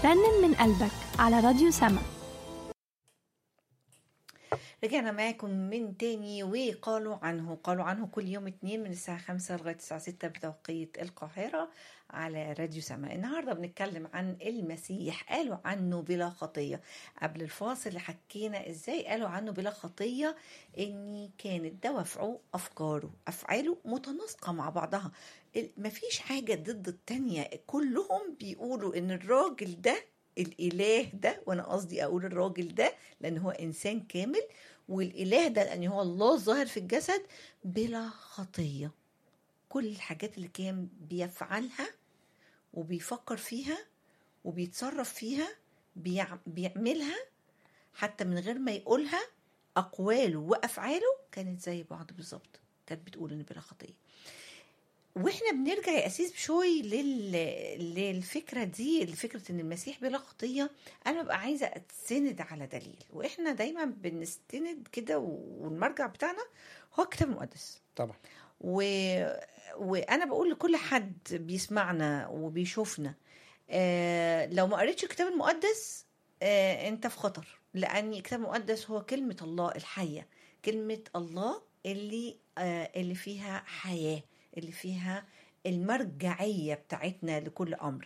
رنن من قلبك على راديو سما رجعنا معاكم من تاني وقالوا عنه قالوا عنه كل يوم اتنين من الساعة خمسة لغاية الساعة ستة بتوقيت القاهرة على راديو سما النهاردة بنتكلم عن المسيح قالوا عنه بلا خطية قبل الفاصل حكينا ازاي قالوا عنه بلا خطية ان كانت دوافعه افكاره افعاله متناسقة مع بعضها ال- مفيش حاجة ضد التانية كلهم بيقولوا ان الراجل ده الاله ده وانا قصدي اقول الراجل ده لان هو انسان كامل والاله ده لان هو الله ظاهر في الجسد بلا خطيه كل الحاجات اللي كان بيفعلها وبيفكر فيها وبيتصرف فيها بيع- بيعملها حتى من غير ما يقولها اقواله وافعاله كانت زي بعض بالظبط كانت بتقول ان بلا خطيه واحنا بنرجع يا اسيس بشوي لل... للفكره دي لفكره ان المسيح بلا خطيه انا ببقى عايزه اتسند على دليل واحنا دايما بنستند كده والمرجع بتاعنا هو الكتاب المقدس طبعا و... وانا بقول لكل حد بيسمعنا وبيشوفنا آه لو ما قريتش الكتاب المقدس آه انت في خطر لان الكتاب المقدس هو كلمه الله الحيه كلمه الله اللي آه اللي فيها حياه اللي فيها المرجعيه بتاعتنا لكل امر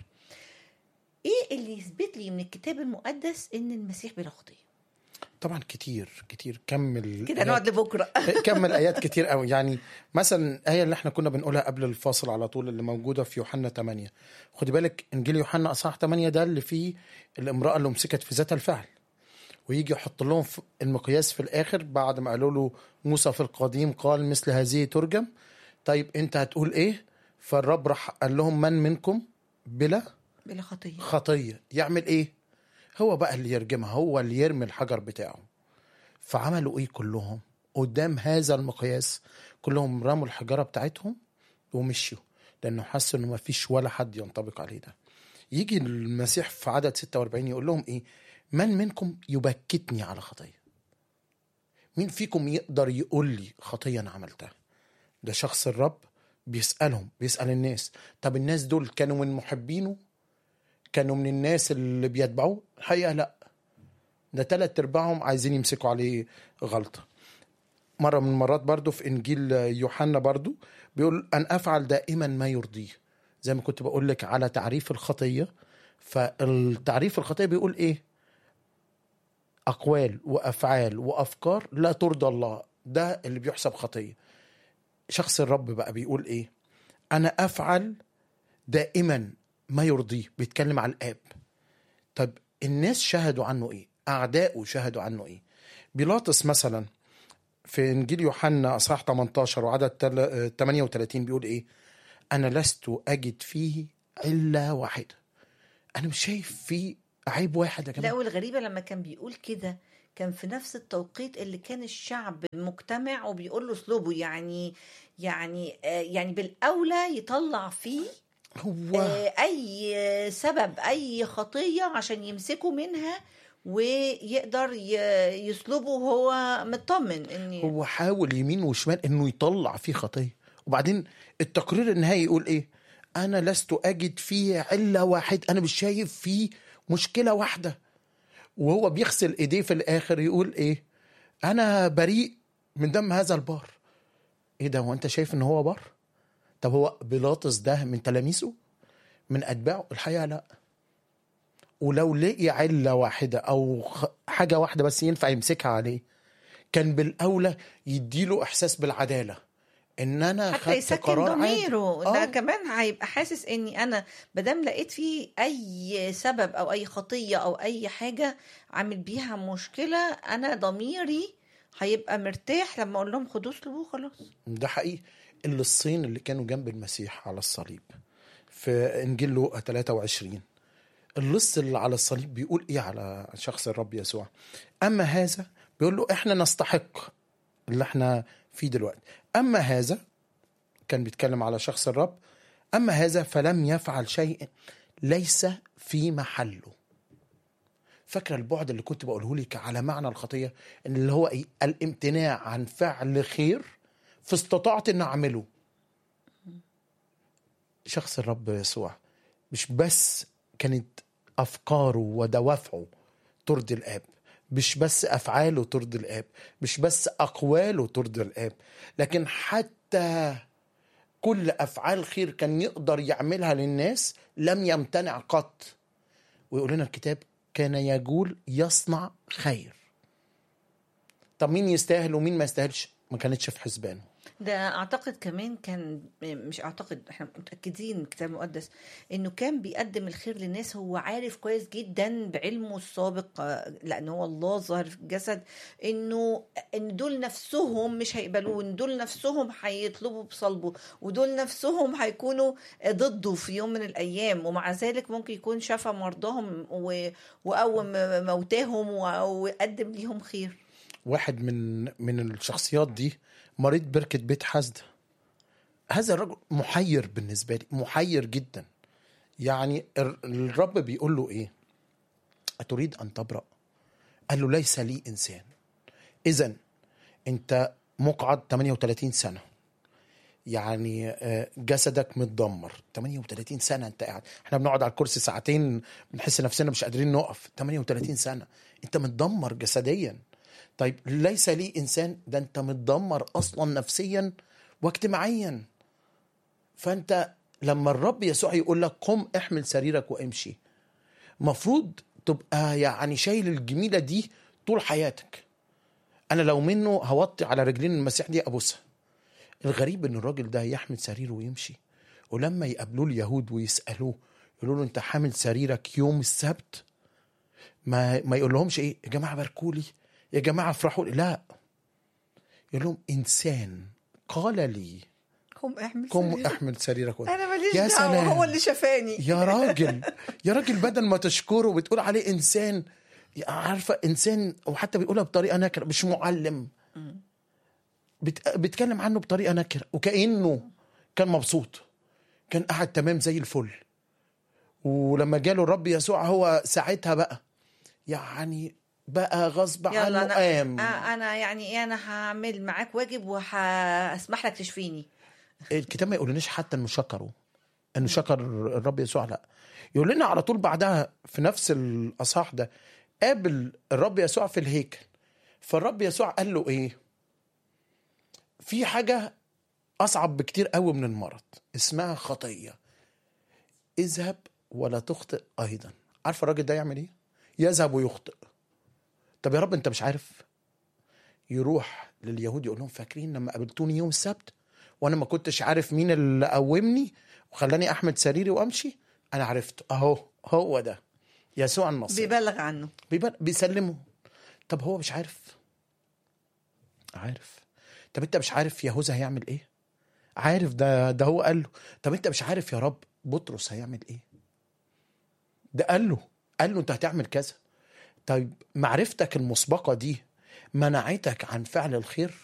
ايه اللي يثبت لي من الكتاب المقدس ان المسيح بلا خطيه طبعا كتير كتير كمل كده نقعد لبكره كمل ايات كتير قوي يعني مثلا الايه اللي احنا كنا بنقولها قبل الفاصل على طول اللي موجوده في يوحنا 8 خدي بالك انجيل يوحنا اصحاح 8 ده اللي فيه الامراه اللي مسكت في ذات الفعل ويجي يحط لهم في المقياس في الاخر بعد ما قالوا له موسى في القديم قال مثل هذه ترجم طيب انت هتقول ايه فالرب راح قال لهم من منكم بلا بلا خطيه خطيه يعمل ايه هو بقى اللي يرجمها هو اللي يرمي الحجر بتاعه فعملوا ايه كلهم قدام هذا المقياس كلهم رموا الحجاره بتاعتهم ومشيوا لانه حسوا انه ما فيش ولا حد ينطبق عليه ده يجي المسيح في عدد 46 يقول لهم ايه من منكم يبكتني على خطيه مين فيكم يقدر يقول لي خطيه انا عملتها ده شخص الرب بيسالهم بيسال الناس طب الناس دول كانوا من محبينه كانوا من الناس اللي بيتبعوه الحقيقه لا ده تلات ارباعهم عايزين يمسكوا عليه غلطه مره من المرات برضو في انجيل يوحنا برضو بيقول ان افعل دائما ما يرضيه زي ما كنت بقول لك على تعريف الخطيه فالتعريف الخطيه بيقول ايه اقوال وافعال وافكار لا ترضى الله ده اللي بيحسب خطيه شخص الرب بقى بيقول ايه انا افعل دائما ما يرضيه بيتكلم على الاب طب الناس شهدوا عنه ايه اعدائه شهدوا عنه ايه بيلاطس مثلا في انجيل يوحنا اصحاح 18 وعدد تل- 38 بيقول ايه انا لست اجد فيه الا واحده انا مش شايف فيه عيب واحد يا لا جماعه والغريبة لما كان بيقول كده كان في نفس التوقيت اللي كان الشعب مجتمع وبيقول له اسلوبه يعني يعني آه، يعني بالاولى يطلع فيه هو آه، اي سبب اي خطيه عشان يمسكوا منها ويقدر ي- يسلبه وهو مطمن ان هو حاول يمين وشمال انه يطلع فيه خطيه وبعدين التقرير النهائي يقول ايه انا لست اجد فيه عله واحد انا مش شايف فيه مشكله واحده وهو بيغسل ايديه في الاخر يقول ايه انا بريء من دم هذا البار ايه ده هو انت شايف ان هو بار طب هو بيلاطس ده من تلاميذه من اتباعه الحقيقه لا ولو لقي عله واحده او خ- حاجه واحده بس ينفع يمسكها عليه كان بالاولى يديله احساس بالعداله ان انا حتى خدت يسكن قرار عادل. ضميره ده آه. كمان هيبقى حاسس اني انا مادام لقيت فيه اي سبب او اي خطيه او اي حاجه عامل بيها مشكله انا ضميري هيبقى مرتاح لما اقول لهم خدوه اسلبوه خلاص ده حقيقي اللي الصين اللي كانوا جنب المسيح على الصليب في انجيل لوقا 23 اللص اللي على الصليب بيقول ايه على شخص الرب يسوع اما هذا بيقول له احنا نستحق اللي احنا فيه دلوقتي اما هذا كان بيتكلم على شخص الرب اما هذا فلم يفعل شيء ليس في محله فاكره البعد اللي كنت بقوله لك على معنى الخطيه ان اللي هو ايه الامتناع عن فعل خير فاستطعت ان اعمله شخص الرب يسوع مش بس كانت افكاره ودوافعه ترضي الاب مش بس افعاله ترضي الاب مش بس اقواله ترضي الاب لكن حتى كل افعال خير كان يقدر يعملها للناس لم يمتنع قط ويقول لنا الكتاب كان يقول يصنع خير طب مين يستاهل ومين ما يستاهلش ما كانتش في حسبانه ده اعتقد كمان كان مش اعتقد احنا متاكدين الكتاب المقدس انه كان بيقدم الخير للناس هو عارف كويس جدا بعلمه السابق آه، لان هو الله ظاهر في الجسد انه ان دول نفسهم مش هيقبلوه ان دول نفسهم هيطلبوا بصلبه ودول نفسهم هيكونوا ضده في يوم من الايام ومع ذلك ممكن يكون شفى مرضاهم و- وقوم موتاهم و- وقدم ليهم خير واحد من من الشخصيات دي مريض بركة بيت حسد هذا الرجل محير بالنسبة لي محير جدا يعني الر- الرب بيقول له ايه أتريد أن تبرأ قال له ليس لي إنسان إذا أنت مقعد 38 سنة يعني آه، جسدك متدمر 38 سنة أنت قاعد احنا بنقعد على الكرسي ساعتين بنحس نفسنا مش قادرين نقف 38 سنة أنت متدمر جسديا طيب ليس لي انسان ده انت متدمر اصلا نفسيا واجتماعيا فانت لما الرب يسوع يقول لك قم احمل سريرك وامشي مفروض تبقى يعني شايل الجميله دي طول حياتك انا لو منه هوطي على رجلين المسيح دي ابوسها الغريب ان الراجل ده يحمل سريره ويمشي ولما يقابلوه اليهود ويسالوه يقولوا له انت حامل سريرك يوم السبت ما ما يقول لهمش ايه يا جماعه باركوا لي يا جماعه افرحوا لي لا يقول لهم انسان قال لي قم احمل قم سريرك. احمل سريرك وامشي. انا ماليش يا دعوه سلام. هو اللي شفاني يا راجل يا راجل بدل ما تشكره وتقول عليه انسان عارفه انسان وحتى بيقولها بطريقه نكره مش معلم بت... بيتكلم عنه بطريقه نكره وكانه كان مبسوط كان قاعد تمام زي الفل ولما جاله الرب يسوع هو ساعتها بقى يعني بقى غصب عنه يلا انا قام آه، انا يعني ايه انا هعمل معاك واجب وهسمح لك تشفيني الكتاب ما يقولناش حتى انه شكره انه شكر الرب يسوع لا يقول لنا على طول بعدها في نفس الاصحاح ده قابل الرب يسوع في الهيكل فالرب يسوع قال له ايه في حاجه اصعب بكتير قوي من المرض اسمها خطيه اذهب ولا تخطئ ايضا عارف الراجل ده يعمل ايه يذهب ويخطئ طب يا رب انت مش عارف يروح لليهود يقول لهم فاكرين لما قابلتوني يوم السبت وانا ما كنتش عارف مين اللي قومني وخلاني احمد سريري وامشي انا عرفت اهو هو ده يسوع النصير بيبلغ عنه بيبل... بيسلمه طب هو مش عارف عارف طب انت مش عارف يهوذا هيعمل ايه عارف ده ده هو قال له طب انت مش عارف يا رب بطرس هيعمل ايه ده قال له قال له انت هتعمل كذا طيب معرفتك المسبقه دي منعتك عن فعل الخير